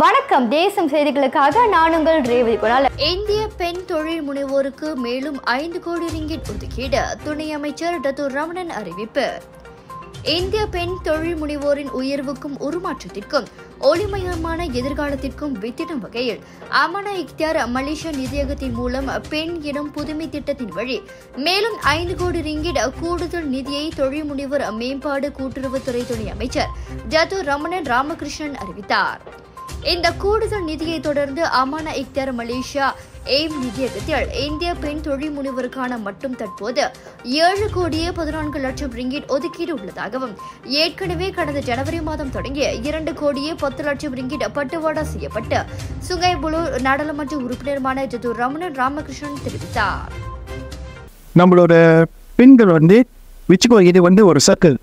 வணக்கம் தேசம் செய்திகளுக்காக நான் உங்கள் ரேவதி குணால் இந்திய பெண் தொழில் முனைவோருக்கு மேலும் ஐந்து கோடி ரிங்கிட் ஒதுக்கீடு துணை அமைச்சர் டத்து ரமணன் அறிவிப்பு இந்திய பெண் தொழில் முனைவோரின் உயர்வுக்கும் உருமாற்றத்திற்கும் ஒளிமயமான எதிர்காலத்திற்கும் வித்திடும் வகையில் அமனா இக்தியார் மலேசியா நிதியகத்தின் மூலம் பெண் எனும் புதுமை திட்டத்தின் வழி மேலும் ஐந்து கோடி ரிங்கிட் கூடுதல் நிதியை தொழில் முனைவோர் மேம்பாடு கூட்டுறவுத்துறை துணை அமைச்சர் ஜது ரமணன் ராமகிருஷ்ணன் அறிவித்தார் இந்த கூடுதல் நிதியை தொடர்ந்து அமானா இக்தர் மலேசியா எய்ம் நிதியகத்தில் இந்திய பெண் தொழில் முனைவருக்கான மட்டும் தற்போது ஏழு கோடியே பதினான்கு லட்சம் ரிங்கிட் ஒதுக்கீடு உள்ளதாகவும் ஏற்கனவே கடந்த ஜனவரி மாதம் தொடங்கி இரண்டு கோடியே பத்து லட்சம் ரிங்கிட் பட்டுவாடா செய்யப்பட்டு சுங்கைபுலு நாடாளுமன்ற உறுப்பினருமான ஜது ரமணன் ராமகிருஷ்ணன் தெரிவித்தார் நம்மளோட பெண்கள் வந்து வச்சுக்கோ இது வந்து ஒரு சர்க்கிள்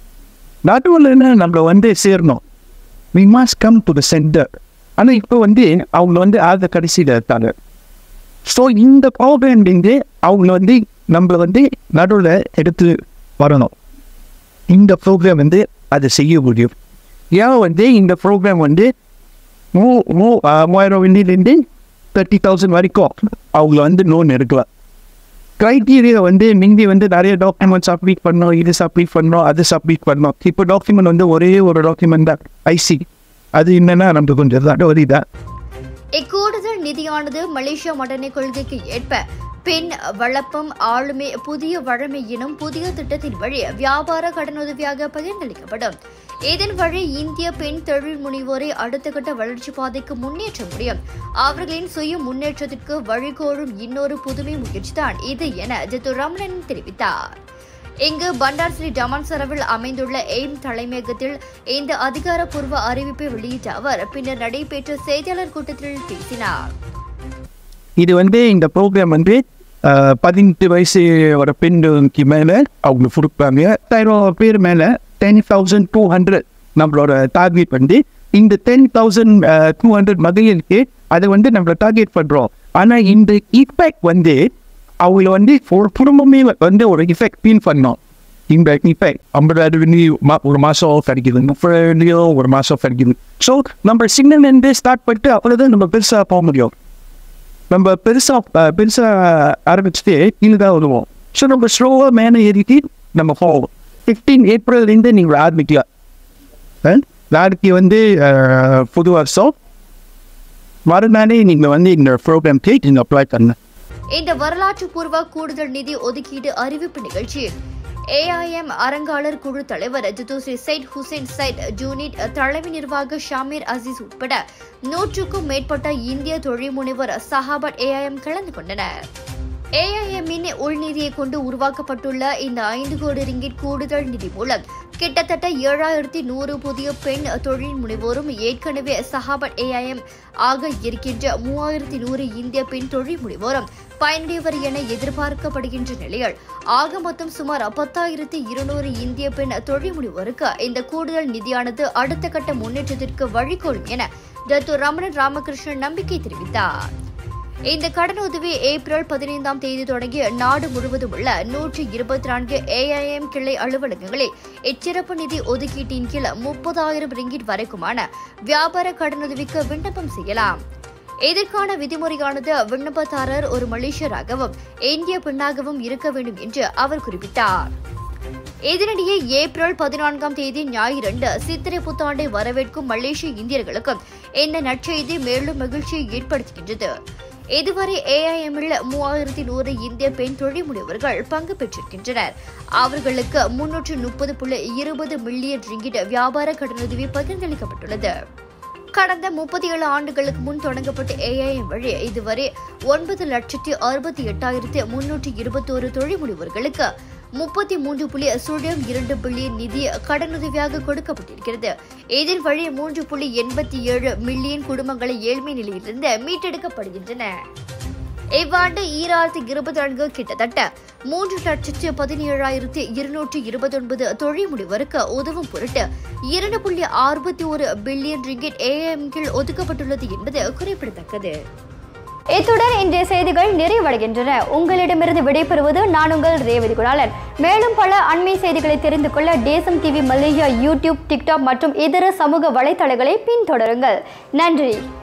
நடுவில் நம்மளை வந்து சேரணும் we must come to the centre ஆனால் இப்போ வந்து அவங்க வந்து ஆத கடைசியில் இருக்காங்க ஸோ இந்த ப்ராப்ளம்லேருந்து அவங்க வந்து நம்மளை வந்து நடுவில் எடுத்து வரணும் இந்த ப்ரோக்ராம் வந்து அதை செய்ய முடியும் ஏன் வந்து இந்த ப்ரோக்ராம் வந்து மூ மூ ஆஹ் மூவாயிரம் வெள்ளிலேருந்து தேர்ட்டி தௌசண்ட் வரைக்கும் அவங்கள வந்து லோன் எடுக்கலாம் க்ரைட்டீரியா வந்து முந்தி வந்து நிறைய டாக்குமெண்ட் சப்மிட் பண்ணோம் இது சப்மிட் பண்ணோம் அது சப்மிட் பண்ணோம் இப்போ டாக்குமெண்ட் வந்து ஒரே ஒரு டாக்குமெண்ட் தான் ஐசி அது என்னன்னா நமக்கு கொஞ்சம் தான் ஒரு இதான் இக்கூடுதல் நிதியானது மலேசியா மடனை கொள்கைக்கு ஏற்ப பெண் வளப்பம் ஆளுமை புதிய வழமை எனும் புதிய திட்டத்தின் வழி வியாபார கடனுதவியாக பகிர்ந்தளிக்கப்படும் இதன் வழி இந்திய பெண் தொழில் முனைவோரை அடுத்த கட்ட வளர்ச்சி பாதைக்கு முன்னேற்ற முடியும் அவர்களின் சுய முன்னேற்றத்திற்கு வழிகோலும் இன்னொரு புதுமை முயற்சிதான் இது என ஜத்து ரமணன் தெரிவித்தார் இங்கு பண்டார் ஸ்ரீ டமான் சரவில் அமைந்துள்ள எய்ம் தலைமையகத்தில் இந்த அதிகாரப்பூர்வ அறிவிப்பை வெளியிட்ட அவர் பின்னர் நடைபெற்ற செய்தியாளர் கூட்டத்தில் பேசினார் இது வந்து இந்த ப்ரோக்ராம் வந்து ஆஹ், பதினெட்டு வயசு ஒரு பெண்களுக்கு மேலே அவங்க கொடுப்பாங்க ஆயிரம் பேர் மேலே டென் தௌசண்ட் டூ ஹண்ட்ரட் நம்மளோட டார்கெட் வந்து இந்த டென் தௌசண்ட் டூ ஹண்ட்ரட் மகளிருக்கு அதை வந்து நம்ம டார்கெட் பண்ணுறோம் ஆனால் இந்த இஃபெக்ட் வந்து அவங்கள வந்து ஒரு குடும்பமே வந்து ஒரு இஃபெக்ட் ஃபீல் பண்ணோம் இந்த இஃபெக்ட் ஐம்பதாயிரம் வெள்ளி மா ஒரு மாதம் கிடைக்குது முப்பது வெள்ளியோ ஒரு மாதம் கிடைக்குது ஸோ நம்ம சின்னலேருந்து ஸ்டார்ட் பண்ணிட்டு அவ்வளோதான் நம்ம பெருசாக போக முடியும் நம்ம பெருசாக பெருசாக ஆரம்பிச்சுட்டு கீழே தான் வருவோம் ஸோ நம்ம ஸ்லோவாக மேலே ஏறிட்டு நம்ம போவோம் ஃபிஃப்டீன் ஏப்ரல்லேருந்து நீங்கள் ஆரம்பிக்கலாம் அஹ், நாளைக்கு வந்து அஹ், புது வருஷம் மறுநாளே நீங்கள் வந்து இந்த ப்ரோக்ராம்க்கு நீங்கள் அப்ளை பண்ண இந்த வரலாற்று பூர்வ கூடுதல் நிதி ஒதுக்கீடு அறிவிப்பு நிகழ்ச்சியில் ஏஐஎம் அறங்காளர் குழு தலைவர் ஜிதோஸ்ரீ சைட் ஹுசைன் சைட் ஜூனிட் தலைமை நிர்வாக ஷாமீர் அசீஸ் உட்பட நூற்றுக்கும் மேற்பட்ட இந்திய தொழில் முனைவர் சஹாபட் ஏஐஎம் கலந்து கொண்டனர் ஏஐஎம்மின் உள்நிதியை கொண்டு உருவாக்கப்பட்டுள்ள இந்த ஐந்து கோடி ரிங்கிட் கூடுதல் நிதி மூலம் கிட்டத்தட்ட ஏழாயிரத்தி நூறு புதிய பெண் தொழில் முனைவோரும் ஏற்கனவே சஹாபட் ஏஐஎம் ஆக இருக்கின்ற மூவாயிரத்தி நூறு இந்திய பெண் தொழில் முனைவோரும் பயனடைவர் என எதிர்பார்க்கப்படுகின்ற நிலையில் ஆக மொத்தம் சுமார் பத்தாயிரத்தி இருநூறு இந்திய பெண் தொழில் முனைவோருக்கு இந்த கூடுதல் நிதியானது அடுத்த கட்ட முன்னேற்றத்திற்கு வழிகோலும் என தத்து ரமணன் ராமகிருஷ்ணன் நம்பிக்கை தெரிவித்தார் இந்த கடனுதவி ஏப்ரல் பதினைந்தாம் தேதி தொடங்கி நாடு முழுவதும் உள்ள நூற்றி இருபத்தி நான்கு ஏஐஎம் கிளை அலுவலகங்களில் இச்சிறப்பு நிதி ஒதுக்கீட்டின் கீழ் முப்பதாயிரம் ரிங்கிட் வரைக்குமான வியாபார கடனுதவிக்கு விண்ணப்பம் செய்யலாம் இதற்கான விதிமுறையானது விண்ணப்பதாரர் ஒரு மலேசியராகவும் இந்திய பெண்ணாகவும் இருக்க வேண்டும் என்று அவர் குறிப்பிட்டார் இதனிடையே ஏப்ரல் பதினான்காம் தேதி ஞாயிறன்று சித்திரை புத்தாண்டை வரவேற்கும் மலேசிய இந்தியர்களுக்கும் இந்த நற்செய்தி மேலும் மகிழ்ச்சியை ஏற்படுத்துகின்றது இதுவரை ஏஐஎம்மில் மூவாயிரத்தி நூறு இந்திய பெண் தொழில் முனைவர்கள் பங்கு பெற்றிருக்கின்றனர் அவர்களுக்கு முன்னூற்று முப்பது புள்ளி இருபது மில்லியன் ரிங்கிட் வியாபார கடனுதவி பகிர்ந்தளிக்கப்பட்டுள்ளது கடந்த முப்பத்தி ஏழு ஆண்டுகளுக்கு முன் தொடங்கப்பட்ட ஏஐஎம் வழி இதுவரை ஒன்பது லட்சத்தி அறுபத்தி எட்டாயிரத்தி முன்னூற்றி இருபத்தோரு தொழில் முனைவோர்களுக்கு முப்பத்தி மூன்று புள்ளி சுழியம் இரண்டு பில்லியன் நிதி கடனுதவியாக கொடுக்கப்பட்டிருக்கிறது இதன் வழி மூன்று புள்ளி எண்பத்தி ஏழு மில்லியன் குடும்பங்களை ஏழ்மை நிலையிலிருந்து மீட்டெடுக்கப்படுகின்றன இவ்வாண்டு ஈராயிரத்தி இருபத்தி நான்கு கிட்டத்தட்ட மூன்று லட்சத்து பதினேழாயிரத்தி இருநூற்றி இருபத்தொன்பது தொழில் முனைவருக்கு உதவும் பொருட்டு இரண்டு புள்ளி அறுபத்தி ஒரு பில்லியன் ரிங்கிட் ஏஎம் கீழ் ஒதுக்கப்பட்டுள்ளது என்பது குறிப்பிடத்தக்கது இத்துடன் இன்றைய செய்திகள் நிறைவடைகின்றன உங்களிடமிருந்து விடைபெறுவது நான் உங்கள் ரேவதி குணாலன் மேலும் பல அண்மை செய்திகளை தெரிந்து கொள்ள தேசம் டிவி மலேசியா யூடியூப் டிக்டாக் மற்றும் இதர சமூக வலைத்தளங்களை பின்தொடருங்கள் நன்றி